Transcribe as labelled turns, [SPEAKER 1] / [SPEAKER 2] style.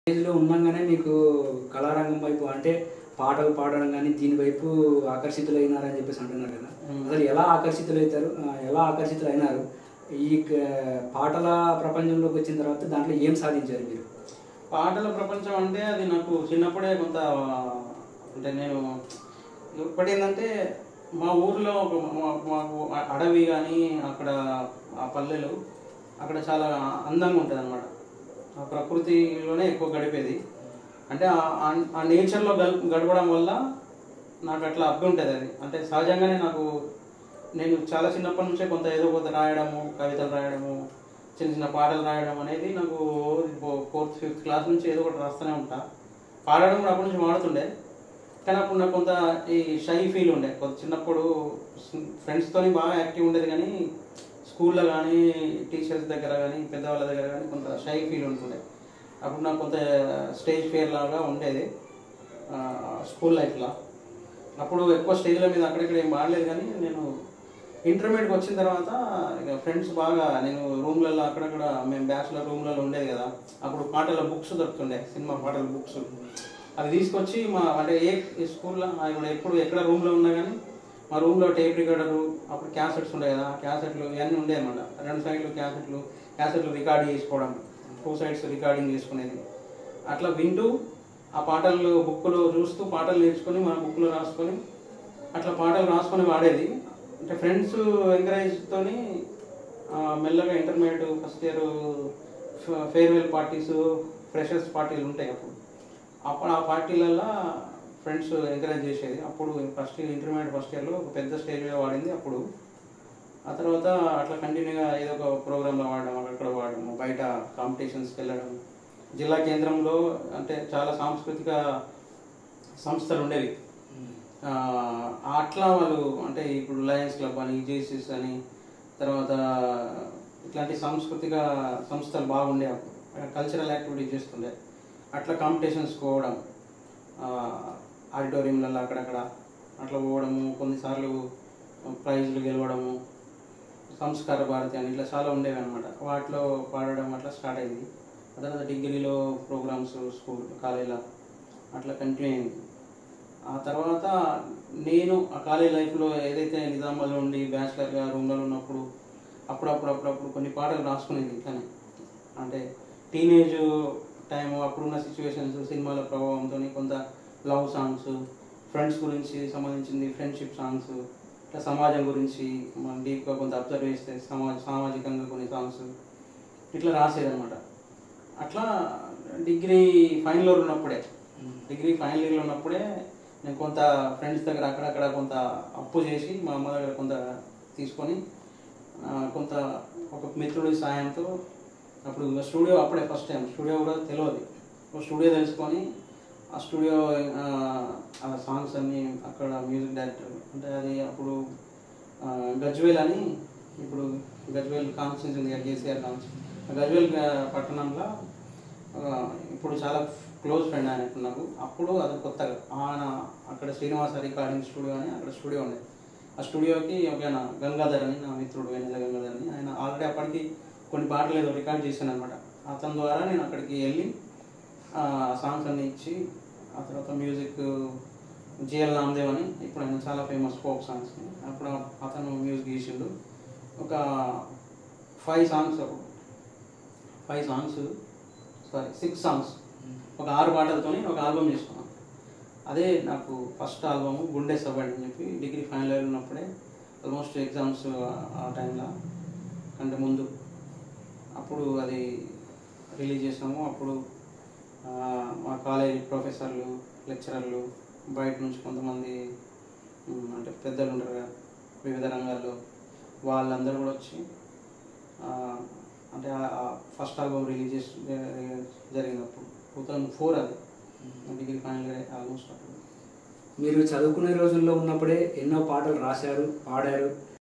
[SPEAKER 1] స్టేజ్లో ఉండగానే మీకు కళారంగం వైపు అంటే పాటలు పాడడం కానీ దీని వైపు ఆకర్షితులైనారని చెప్పేసి అంటున్నారు కదా అసలు ఎలా ఆకర్షితులవుతారు ఆ, ఎలా ఆకర్షితులైనారు ఈ క- పాటల ప్రపంచంలోకి వచ్చిన తర్వాత దాంట్లో ఏం సాధించారు మీరు
[SPEAKER 2] పాటల ప్రపంచం అంటే అది నాకు చిన్నప్పుడే కొంత అంటే నేను ఒకటి ఏంటంటే మా ఊర్లో ఒక మా- మాకు అడవి కానీ అక్కడ ఆ పల్లెలు అక్కడ చాలా అందంగా ఉంటుంది అనమాట ఆ ప్రకృతిలోనే ఎక్కువ గడిపేది అంటే ఆ- ఆ- ఆ నేచర్లో గల్ గడపడం వల్ల నాకు అట్లా అబ్బి ఉంటుంది అది అంటే సహజంగానే నాకు నేను చాలా చిన్నప్పటి నుంచే కొంత ఏదో కొంత రాయడము కవితలు రాయడము చిన్న చిన్న పాటలు రాయడం అనేది నాకు ఫోర్త్ ఫిఫ్త్ క్లాస్ నుంచి ఏదో ఒకటి రాస్తూనే ఉంటా పాడడం కూడా అప్పటి నుంచి వాడుతుండే కానీ అప్పుడు నాకు కొంత ఈ షై ఫీల్ ఉండే కొంత చిన్నప్పుడు ఫ్రెండ్స్తోని బాగా యాక్టివ్ ఉండేది కానీ స్కూల్లో కానీ టీచర్స్ దగ్గర కానీ పెద్దవాళ్ళ దగ్గర కానీ కొంత షై ఫీల్ ఉంటుండే అప్పుడు నాకు కొంత స్టేజ్ ఫియర్ లాగా ఉండేది స్కూల్ లైఫ్లో అప్పుడు ఎక్కువ స్టేజ్ల మీద అక్కడిక్కడ ఏం పాడలేదు కానీ నేను ఇంటర్మీడియట్కి వచ్చిన తర్వాత ఇక ఫ్రెండ్స్ బాగా నేను రూమ్లలో అక్కడక్కడ మేము బ్యాచ్లర్ రూమ్లలో ఉండేది కదా అప్పుడు పాటల బుక్స్ దొరుకుతుండే సినిమా పాటల బుక్స్ అవి తీసుకొచ్చి మా అంటే ఏ స్కూల్లో ఇప్పుడు ఎప్పుడు ఎక్కడ రూమ్లో ఉన్నా కానీ మా రూమ్లో టేప్ రికార్డరు అప్పుడు క్యాసెట్స్ ఉండే కదా క్యాసెట్లు ఇవన్నీ ఉండే అనమాట రెండు సైడ్లు క్యాసెట్లు క్యాసెట్లు రికార్డ్ చేసుకోవడం టూ సైడ్స్ రికార్డింగ్ చేసుకునేది అట్లా వింటూ ఆ పాటలు బుక్లో చూస్తూ పాటలు నేర్చుకొని మన బుక్లో రాసుకొని అట్లా పాటలు రాసుకొని వాడేది అంటే ఫ్రెండ్స్ ఎంకరేజ్తోని మెల్లగా intermediate first year farewell parties freshers పార్టీలు ఉంటాయి అప్పుడు అప్పుడు ఆ పార్టీలలో ఫ్రెండ్స్ ఎంకరేజ్ చేసేది అప్పుడు ఫస్ట్ ఇయర్ ఇంటర్మీడియట్ ఫస్ట్ ఇయర్లో ఒక పెద్ద స్టేజ్ మీద వాడింది అప్పుడు ఆ తర్వాత అట్లా కంటిన్యూగా ఏదో ఒక ప్రోగ్రాంలో వాడడం అక్కడ వాడడం బయట కాంపిటీషన్స్కి వెళ్ళడం జిల్లా కేంద్రంలో అంటే చాలా సాంస్కృతిక సంస్థలు ఉండేవి ఆ, అట్లా వాళ్ళు అంటే ఇప్పుడు లయన్స్ క్లబ్ అని జేసీస్ అని తర్వాత ఇట్లాంటి సాంస్కృతిక సంస్థలు బాగుండే అప్పుడు కల్చరల్ యాక్టివిటీస్ చేస్తుండే అట్లా కాంపిటీషన్స్ పోవడం ఆడిటోరియంలలో అక్కడక్కడ అట్లా పోవడము కొన్నిసార్లు ప్రైజ్లు గెలవడము సంస్కార భారతి అని ఇట్లా చాలా ఉండేవి అనమాట వాటిలో పాడడం అట్లా స్టార్ట్ అయింది ఆ తర్వాత డిగ్రీలో ప్రోగ్రామ్స్ స్కూల్ కాలేజీలో అట్లా కంటిన్యూ అయింది ఆ తర్వాత నేను ఆ కాలేజ్ లైఫ్లో ఏదైతే నిజామాబాద్లో ఉండి బ్యాచిలర్గా రూమ్లో ఉన్నప్పుడు అప్పుడప్పుడు అప్పుడప్పుడు కొన్ని పాటలు రాసుకునేది కానీ అంటే టీనేజ్ టైం అప్పుడున్న సిచ్యువేషన్స్ సినిమాల ప్రభావంతో కొంత లవ్ సాంగ్స్ ఫ్రెండ్స్ గురించి సంబంధించింది ఫ్రెండ్షిప్ సాంగ్స్ ఇట్లా సమాజం గురించి మనం డీప్గా కొంత అబ్జర్వ్ చేస్తే సమాజ సామాజికంగా కొన్ని సాంగ్స్ ఇట్లా రాసేదన్నమాట అట్లా డిగ్రీ ఫైనల్ ఇయర్ ఉన్నప్పుడే డిగ్రీ ఫైనల్ ఇయర్లో ఉన్నప్పుడే నేను కొంత ఫ్రెండ్స్ దగ్గర అక్కడక్కడ కొంత అప్పు చేసి మా అమ్మ దగ్గర కొంత తీసుకొని ఆ, కొంత ఒక మిత్రుడి సాయంతో అప్పుడు స్టూడియో అప్పుడే ఫస్ట్ టైం స్టూడియో కూడా తెలియదు ఒక స్టూడియో తెలుసుకొని ఆ స్టూడియో ఆ, ఆ సాంగ్స్ అన్ని అక్కడ మ్యూజిక్ డైరెక్టర్ అంటే అది అప్పుడు ఆ, గజ్వేల్ అని ఇప్పుడు గజ్వేల్ కాన్స్టిట్యూన్స్ ఉంది కదా కేసీఆర్ కాన్స్టిట్యూన్స్ గజ్వేల్ ఆ, పట్టణంలో ఆ, ఇప్పుడు చాలా క్లోజ్ ఫ్రెండ్ ఆయనకు నాకు అప్పుడు అది కొత్తగా ఆయన అక్కడ శ్రీనివాస రికార్డింగ్ స్టూడియో అని అక్కడ స్టూడియో ఉండేది ఆ స్టూడియోకి ఒక ఆయన గంగాధర్ అని నా మిత్రుడు వెన్నెల గంగాధర్ అని ఆయన ఆల్రెడీ అప్పటికి కొన్ని పాటలు ఏదో రికార్డ్ చేశాను అనమాట అతని ద్వారా నేను అక్కడికి వెళ్ళి ఆ సాంగ్స్ అన్ని ఇచ్చి ఆ తర్వాత మ్యూజిక్ జిఎల్ నామదేవ్ అని ఇప్పుడు ఆయన చాలా ఫేమస్ ఫోక్ సాంగ్స్ అప్పుడు అతను మ్యూజిక్ గీసిండు ఒక ఫైవ్ సాంగ్స్ అప్పుడు five songs sorry six songs ఒక ఆరు పాటలతోని ఒక ఆల్బమ్ చేసుకున్నాను అదే నాకు ఫస్ట్ ఆల్బమ్ గుండె సవ్వడి అని చెప్పి డిగ్రీ ఫైనల్ ఇయర్ ఉన్నప్పుడే ఆల్మోస్ట్ ఎగ్జామ్స్ ఆ టైంలో అంటే ముందు అప్పుడు అది రిలీజ్ చేసాము అప్పుడు ఆ, మా కాలేజ్ ప్రొఫెసర్లు లెక్చరర్లు బయట నుంచి కొంతమంది ఉమ్, అంటే పెద్దలు ఉంటారు కదా వివిధ రంగాల్లో వాళ్ళందరూ కూడా వచ్చి ఆ, అంటే ఫస్ట్ ఆల్బమ్ రిలీజ్ చేసి జరిగినప్పుడు టూ థౌజండ్ ఫోర్ అది డిగ్రీ ఫైనల్ ఇయర్ ఆల్మోస్ట్ అప్పుడు
[SPEAKER 1] మీరు చదువుకునే రోజుల్లో ఉన్నప్పుడే ఎన్నో పాటలు రాశారు పాడారు